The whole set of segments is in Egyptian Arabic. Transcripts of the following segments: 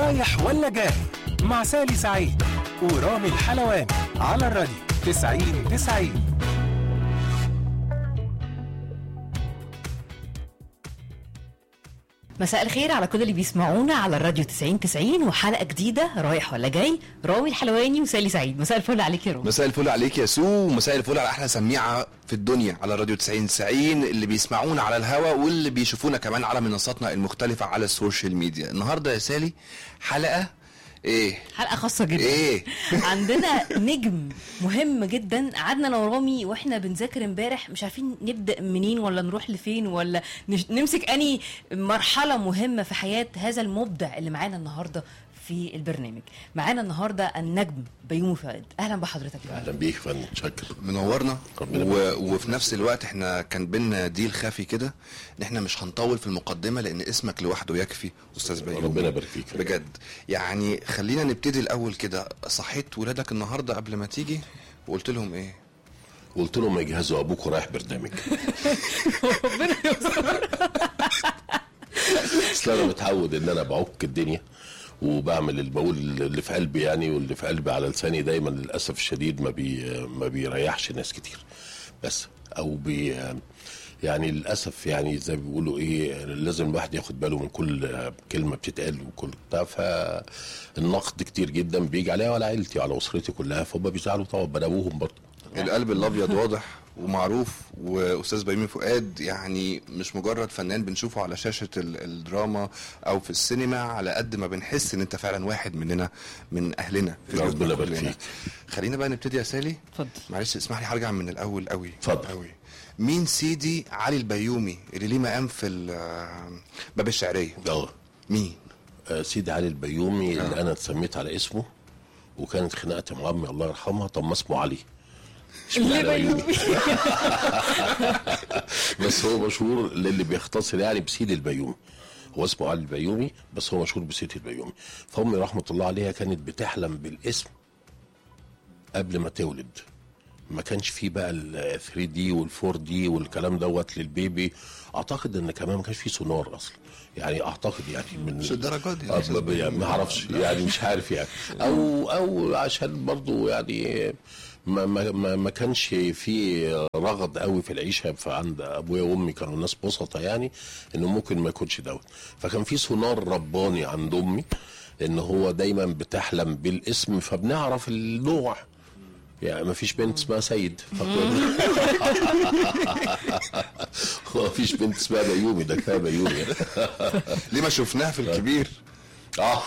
رايح ولا جاي مع سالي سعيد ورامي الحلواني على الراديو 90 90 مساء الخير على كل اللي بيسمعونا على الراديو 90 90 وحلقه جديده رايح ولا جاي رامي الحلواني وسالي سعيد مساء الفل عليك يا رامي مساء الفل عليك يا سو ومساء الفل على احلى سميعه في الدنيا على راديو 90 90 اللي بيسمعونا على الهوا واللي بيشوفونا كمان على منصاتنا المختلفه على السوشيال ميديا النهارده يا سالي حلقه ايه حلقه خاصه جدا ايه عندنا نجم مهم جدا قعدنا انا ورامي واحنا بنذاكر امبارح مش عارفين نبدا منين ولا نروح لفين ولا نش- نمسك اني مرحله مهمه في حياه هذا المبدع اللي معانا النهارده في البرنامج معانا النهارده النجم بيومي فؤاد اهلا بحضرتك يا اهلا بيك يا فندم شكرا منورنا ربنا و... وفي نفس الوقت احنا كان بينا ديل خفي كده ان احنا مش هنطول في المقدمه لان اسمك لوحده يكفي استاذ بيومي ربنا يبارك فيك بجد يعني خلينا نبتدي الاول كده صحيت ولادك النهارده قبل ما تيجي وقلت لهم ايه قلت لهم يجهزوا ابوكوا رايح برنامج اصل انا متعود ان انا بعك الدنيا وبعمل اللي بقول اللي في قلبي يعني واللي في قلبي على لساني دايما للاسف الشديد ما بي ما بيريحش ناس كتير بس او بي يعني للاسف يعني زي ما بيقولوا ايه لازم الواحد ياخد باله من كل كلمه بتتقال وكل بتاع فالنقد كتير جدا بيجي عليا وعلى عيلتي وعلى اسرتي كلها فهم بيزعلوا طبعا بنابوهم برضه القلب الابيض واضح ومعروف واستاذ بيومي فؤاد يعني مش مجرد فنان بنشوفه على شاشه ال- الدراما او في السينما على قد ما بنحس ان انت فعلا واحد مننا من اهلنا في ربنا بيوتنا يبارك كلنا. فيك. خلينا بقى نبتدي يا سالي اتفضل معلش اسمح لي هرجع من الاول قوي اتفضل. قوي مين سيدي علي البيومي اللي ليه مقام في ال- باب الشعريه اه مين آه، سيدي علي البيومي اللي انا اتسميت على اسمه وكانت خناقتي مع امي الله يرحمها طب ما اسمه علي اللي اشمعنى بيومي بس هو مشهور للي بيختصر يعني بسيدي البيومي هو اسمه علي البيومي بس هو مشهور بسيدي البيومي فامي رحمه الله عليها كانت بتحلم بالاسم قبل ما تولد ما كانش فيه بقى ال 3 دي وال 4 دي والكلام دوت للبيبي اعتقد ان كمان ما كانش فيه سونار اصلا يعني اعتقد يعني من مش الدرجات دي. آه، ب- ب- يعني ما اعرفش يعني مش عارف يعني او او عشان برضو يعني ما ما ما, ما كانش في رغد قوي في العيشه فعند ابويا وامي كانوا ناس بسطه يعني انه ممكن ما يكونش دوت فكان في سونار رباني عند امي ان هو دايما بتحلم بالاسم فبنعرف النوع يعني ما فيش بنت اسمها سيد ما فيش بنت اسمها بيومي ده كفايه بيومي ليه ما شفناها في الكبير اه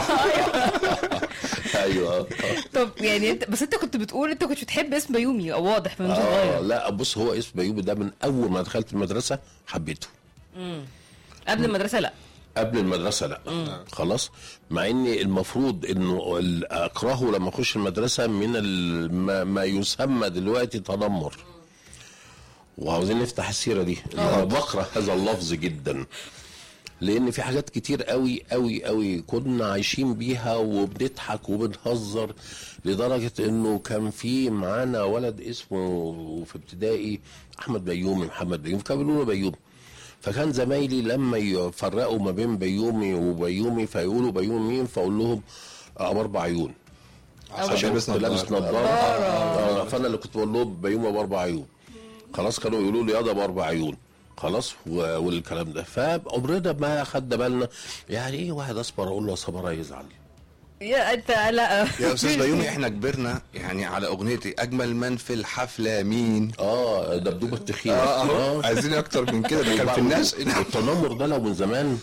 ايوه طب يعني انت بس انت كنت بتقول انت كنت بتحب اسم بيومي او واضح من وانت اه صغير لا بص هو اسم بيومي ده من اول ما دخلت المدرسه حبيته قبل المدرسه لا قبل المدرسه لا خلاص مع ان المفروض انه ال- اكرهه لما اخش المدرسه من ال- ما, ما يسمى دلوقتي تنمر وعاوزين نفتح السيره دي انا بكره هذا اللفظ جدا لان في حاجات كتير قوي قوي قوي كنا عايشين بيها وبنضحك وبنهزر لدرجه انه كان في معانا ولد اسمه في ابتدائي احمد بيومي محمد بيومي كانوا بيقولوا له بيومي فكان زمايلي لما يفرقوا ما بين بيومي وبيومي فيقولوا بيومي مين فاقول لهم ابو اربع عيون عشان لابس كنت لابس نظارة. نظاره آه، فانا اللي كنت بقول لهم بيومي ابو اربع عيون خلاص كانوا يقولوا لي ياض ابو اربع عيون خلاص و- والكلام ده فعمرنا ما خدنا بالنا يعني ايه واحد اسمر اقول له يا صبرا يزعل يا انت لا يا استاذ بيومي احنا كبرنا يعني على اغنيتي اجمل من في الحفله مين اه دبدوبه التخين اه اهو عايزين اكتر من كده ده كان في الناس التنمر ده لو من زمان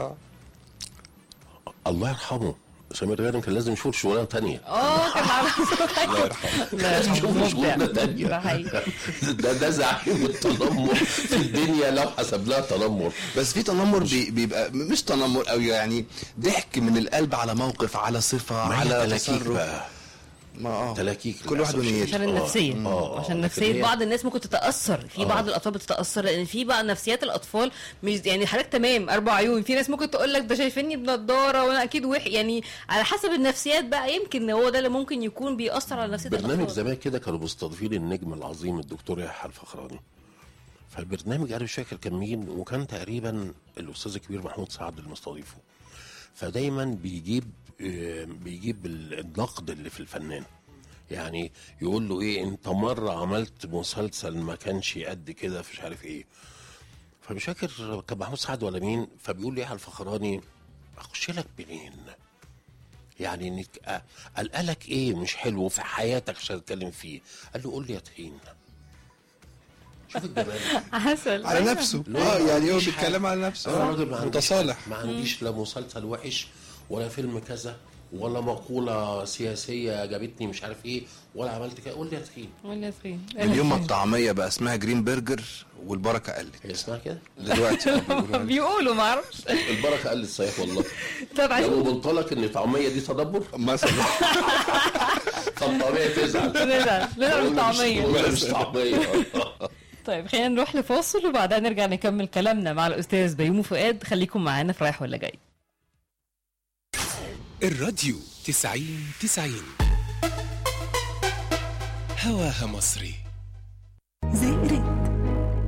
الله يرحمه سمير غانم كان لازم يشوف شغلانه تانية اه كان الله يرحمه لا لازم يشوف مبدع شغلانه ده تانية حقيقي ده ده زعيم التنمر في الدنيا لو حسبناها تنمر بس في تنمر بي بيبقى مش تنمر قوي يعني ضحك من القلب على موقف على صفه ما هي على تلاكيك تصرف بقى ما اه تلاكيك كل واحد للأسف ونيته عشان آه، النفسيه آه، عشان لكن نفسيه هي- بعض الناس ممكن تتاثر في بعض الاطفال بتتاثر لان في بقى نفسيات الاطفال مش يعني حضرتك تمام اربع عيون في ناس ممكن تقول لك ده شايفيني بنضاره وانا اكيد وح يعني على حسب النفسيات بقى يمكن هو ده اللي ممكن يكون بيأثر على نفسيه برنامج الاطفال زمان كده كانوا مستضيفين النجم العظيم الدكتور يحيى الفخراني فالبرنامج انا مش فاكر كان مين وكان تقريبا الاستاذ الكبير محمود سعد المستضيفه فدايما بيجيب آه، بيجيب ال- النقد اللي في الفنان يعني يقول له ايه انت مره عملت مسلسل ما كانش قد كده مش عارف ايه فمش فاكر كان محمود سعد ولا مين فبيقول لي على الفخراني اخش لك منين يعني انك أ- قلقلك ايه مش حلو في حياتك عشان تتكلم فيه قال له قول لي يا تخين شوف الجمال عسل على نفسه لا، اه ما يعني هو عنديش بيتكلم حاجة. على نفسه انا آه. راجل ما عنديش متصالح ما عنديش لا مسلسل وحش ولا فيلم كذا ولا مقولة سياسية جابتني مش عارف ايه ولا عملت كده قول لي يا تخين ولا فين من يوم ما الطعميه بقى اسمها جرين برجر والبركه قلت هي اسمها كده دلوقتي آه، بيقولوا عليه. بيقولوا ما اعرفش البركة قلت صحيح والله طب لو عشان قلت لك ان طعمية دي تدبر مثلا فالطعمية تزعل نزعل نزعل من الطعميه والله مش طعمية طيب خلينا نروح لفاصل وبعدها نرجع نكمل كلامنا مع الاستاذ بيومي فؤاد خليكم معانا في رايح ولا جاي الراديو تسعين تسعين هواها مصري